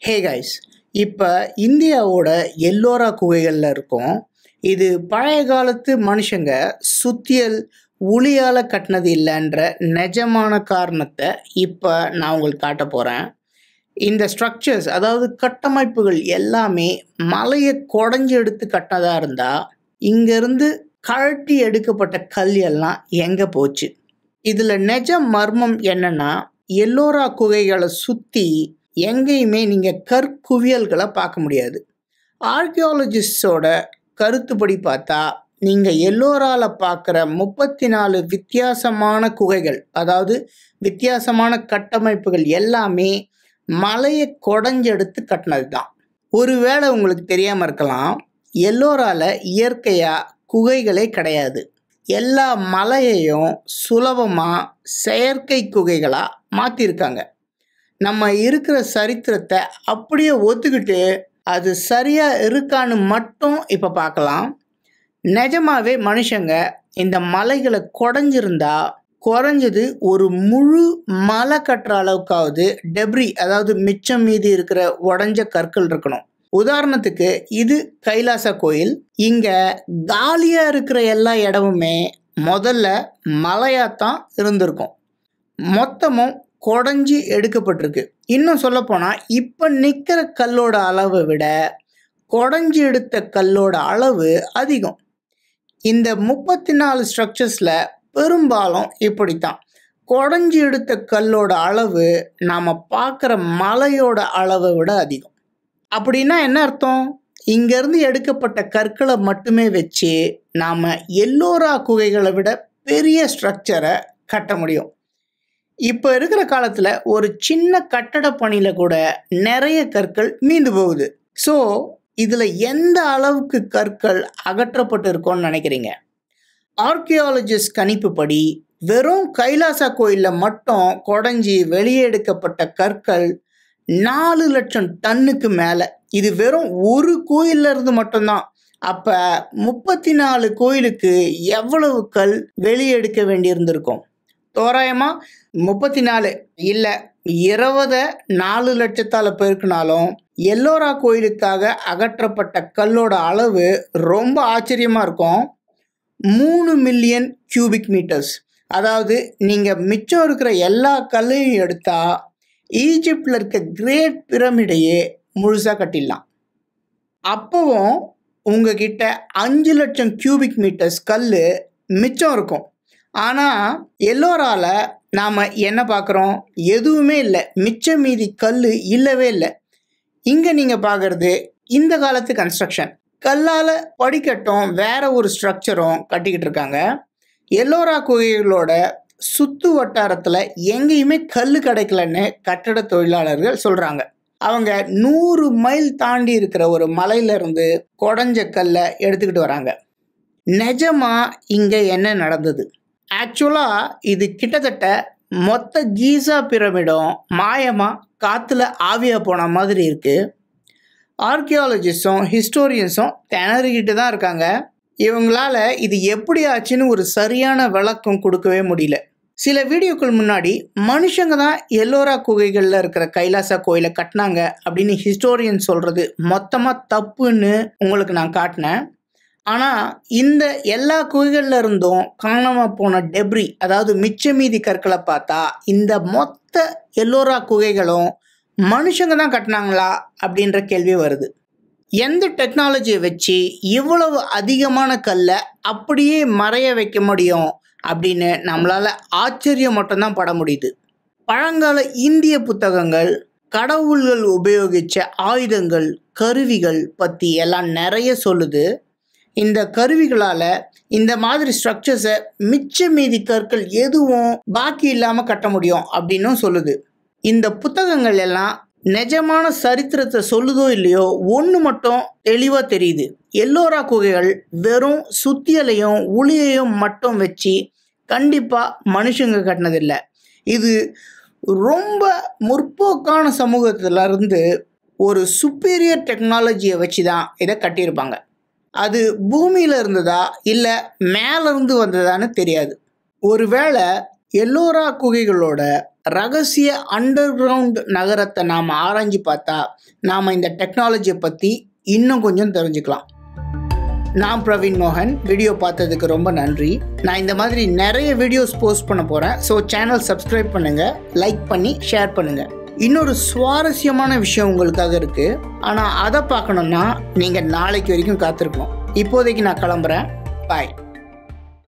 hey guys இப்போ இந்தியாவோட எல்லோரா குகைகளில் இருக்கும் இது பழைய காலத்து மனுஷங்க சுத்தியல் உளியால் கட்டினது இல்லைன்ற நிஜமான காரணத்தை இப்போ நான் உங்களுக்கு காட்ட போகிறேன் இந்த ஸ்ட்ரக்சர்ஸ் அதாவது கட்டமைப்புகள் எல்லாமே மலையை குடஞ்சி எடுத்து கட்டினதாக இருந்தால் இங்கேருந்து கழட்டி எடுக்கப்பட்ட கல் எல்லாம் எங்கே போச்சு இதில் நிஜ மர்மம் என்னன்னா எல்லோரா குகைகளை சுற்றி எங்கேயுமே நீங்கள் கற்குவியல்களை பார்க்க முடியாது ஆர்கியாலஜிஸ்டோட கருத்துப்படி பார்த்தா நீங்கள் எல்லோரால பார்க்குற முப்பத்தி நாலு வித்தியாசமான குகைகள் அதாவது வித்தியாசமான கட்டமைப்புகள் எல்லாமே மலையை குடஞ்செடுத்து கட்டினது தான் ஒருவேளை உங்களுக்கு தெரியாமல் இருக்கலாம் எல்லோரால இயற்கையாக குகைகளே கிடையாது எல்லா மலையையும் சுலபமாக செயற்கை குகைகளாக மாற்றிருக்காங்க நம்ம இருக்கிற சரித்திரத்தை அப்படியே ஒத்துக்கிட்டு அது சரியாக இருக்கான்னு மட்டும் இப்போ பார்க்கலாம் நிஜமாவே மனுஷங்க இந்த மலைகளை குடஞ்சிருந்தா குறைஞ்சது ஒரு முழு மலை கட்டுற அளவுக்காவது டெப்ரி அதாவது மிச்சம் மீதி இருக்கிற உடஞ்ச கற்கள் இருக்கணும் உதாரணத்துக்கு இது கைலாச கோயில் இங்க காலியா இருக்கிற எல்லா இடமுமே முதல்ல மலையாத்தான் இருந்திருக்கும் மொத்தமும் குடஞ்சி எடுக்கப்பட்டிருக்கு இன்னும் சொல்லப்போனால் இப்போ நிற்கிற கல்லோட அளவை விட குடஞ்சி எடுத்த கல்லோட அளவு அதிகம் இந்த முப்பத்தி நாலு ஸ்ட்ரக்சர்ஸில் பெரும்பாலும் இப்படித்தான் குடஞ்சி எடுத்த கல்லோட அளவு நாம் பார்க்குற மலையோட அளவை விட அதிகம் அப்படின்னா என்ன அர்த்தம் இங்கேருந்து எடுக்கப்பட்ட கற்களை மட்டுமே வச்சு நாம் எல்லோரா குகைகளை விட பெரிய ஸ்ட்ரக்சரை கட்ட முடியும் இப்போ இருக்கிற காலத்தில் ஒரு சின்ன கட்டட பணியில் கூட நிறைய கற்கள் மீந்து போகுது ஸோ இதில் எந்த அளவுக்கு கற்கள் அகற்றப்பட்டு இருக்கோன்னு நினைக்கிறீங்க ஆர்கியாலஜிஸ்ட் கணிப்புப்படி வெறும் கைலாசா கோயிலில் மட்டும் குடஞ்சி வெளியே எடுக்கப்பட்ட கற்கள் நாலு லட்சம் டன்னுக்கு மேலே இது வெறும் ஒரு கோயில்ல இருந்து மட்டும்தான் அப்போ முப்பத்தி நாலு கோயிலுக்கு எவ்வளவு கல் வெளியே எடுக்க வேண்டியிருந்திருக்கும் தோராயமாக முப்பத்தி நாலு இல்லை இருபதை நாலு லட்சத்தால் பெருக்கினாலும் எல்லோரா கோயிலுக்காக அகற்றப்பட்ட கல்லோட அளவு ரொம்ப ஆச்சரியமாக இருக்கும் மூணு மில்லியன் கியூபிக் மீட்டர்ஸ் அதாவது நீங்கள் மிச்சம் இருக்கிற எல்லா கல்லையும் எடுத்தால் ஈஜிப்டில் இருக்க கிரேட் பிரமிடையே முழுசாக கட்டிடலாம் அப்போவும் உங்ககிட்ட அஞ்சு லட்சம் கியூபிக் மீட்டர்ஸ் கல் மிச்சம் இருக்கும் ஆனால் எல்லோரால நாம் என்ன பார்க்குறோம் எதுவுமே இல்லை மிச்சம் மீதி கல் இல்லவே இல்லை இங்கே நீங்கள் பார்க்குறது இந்த காலத்து கன்ஸ்ட்ரக்ஷன் கல்லால் படிக்கட்டும் வேற ஒரு ஸ்ட்ரக்சரும் கட்டிக்கிட்டு இருக்காங்க எல்லோரா குகைகளோட சுத்து வட்டாரத்தில் எங்கேயுமே கல் கிடைக்கலன்னு கட்டட தொழிலாளர்கள் சொல்கிறாங்க அவங்க நூறு மைல் தாண்டி இருக்கிற ஒரு மலையிலிருந்து குடஞ்ச கல்லை எடுத்துக்கிட்டு வராங்க நிஜமா இங்கே என்ன நடந்தது ஆக்சுவலாக இது கிட்டத்தட்ட மொத்த கீசா பிரமிடும் மாயமாக காற்றுல ஆவியாக போன மாதிரி இருக்குது ஆர்கியாலஜிஸ்டும் ஹிஸ்டோரியன்ஸும் திணறிக்கிட்டு தான் இருக்காங்க இவங்களால இது எப்படி ஆச்சுன்னு ஒரு சரியான விளக்கம் கொடுக்கவே முடியல சில வீடியோக்கள் முன்னாடி மனுஷங்க தான் எல்லோரா குகைகளில் இருக்கிற கைலாசா கோயிலை கட்டினாங்க அப்படின்னு ஹிஸ்டோரியன் சொல்கிறது மொத்தமாக தப்புன்னு உங்களுக்கு நான் காட்டினேன் ஆனால் இந்த எல்லா குகைகளில் இருந்தும் காணாமல் போன டெப்ரி அதாவது மிச்ச மீதி கற்களை பார்த்தா இந்த மொத்த எல்லோரா குகைகளும் மனுஷங்க தான் கட்டினாங்களா அப்படின்ற கேள்வி வருது எந்த டெக்னாலஜியை வச்சு இவ்வளவு அதிகமான கல்லை அப்படியே மறைய வைக்க முடியும் அப்படின்னு நம்மளால் ஆச்சரியம் மட்டும்தான் பட முடியுது பழங்கால இந்திய புத்தகங்கள் கடவுள்கள் உபயோகித்த ஆயுதங்கள் கருவிகள் பற்றி எல்லாம் நிறைய சொல்லுது இந்த கருவிகளால் இந்த மாதிரி ஸ்ட்ரக்சர்ஸை மிச்ச மீதி கற்கள் எதுவும் பாக்கி இல்லாமல் கட்ட முடியும் அப்படின்னும் சொல்லுது இந்த புத்தகங்கள் எல்லாம் நிஜமான சரித்திரத்தை சொல்லுதோ இல்லையோ ஒன்று மட்டும் தெளிவாக தெரியுது எல்லோரா குகைகள் வெறும் சுத்தியலையும் உளியையும் மட்டும் வச்சு கண்டிப்பாக மனுஷங்க கட்டினதில்லை இது ரொம்ப முற்போக்கான சமூகத்திலிருந்து ஒரு சுப்பீரியர் டெக்னாலஜியை வச்சு தான் இதை கட்டியிருப்பாங்க அது பூமியில் இருந்ததா இல்லை மேலேருந்து வந்ததான்னு தெரியாது ஒருவேளை எல்லோரா குகைகளோட ரகசிய அண்டர் கிரவுண்ட் நகரத்தை நாம் ஆராய்ஞ்சு பார்த்தா நாம் இந்த டெக்னாலஜியை பற்றி இன்னும் கொஞ்சம் தெரிஞ்சுக்கலாம் நான் பிரவீன் மோகன் வீடியோ பார்த்ததுக்கு ரொம்ப நன்றி நான் இந்த மாதிரி நிறைய வீடியோஸ் போஸ்ட் பண்ண போகிறேன் ஸோ சேனல் சப்ஸ்கிரைப் பண்ணுங்கள் லைக் பண்ணி ஷேர் பண்ணுங்கள் இன்னொரு சுவாரஸ்யமான விஷயம் உங்களுக்காக இருக்குது ஆனால் அதை பார்க்கணுன்னா நீங்கள் நாளைக்கு வரைக்கும் காத்திருக்கணும் இப்போதைக்கு நான் கிளம்புறேன் பாய்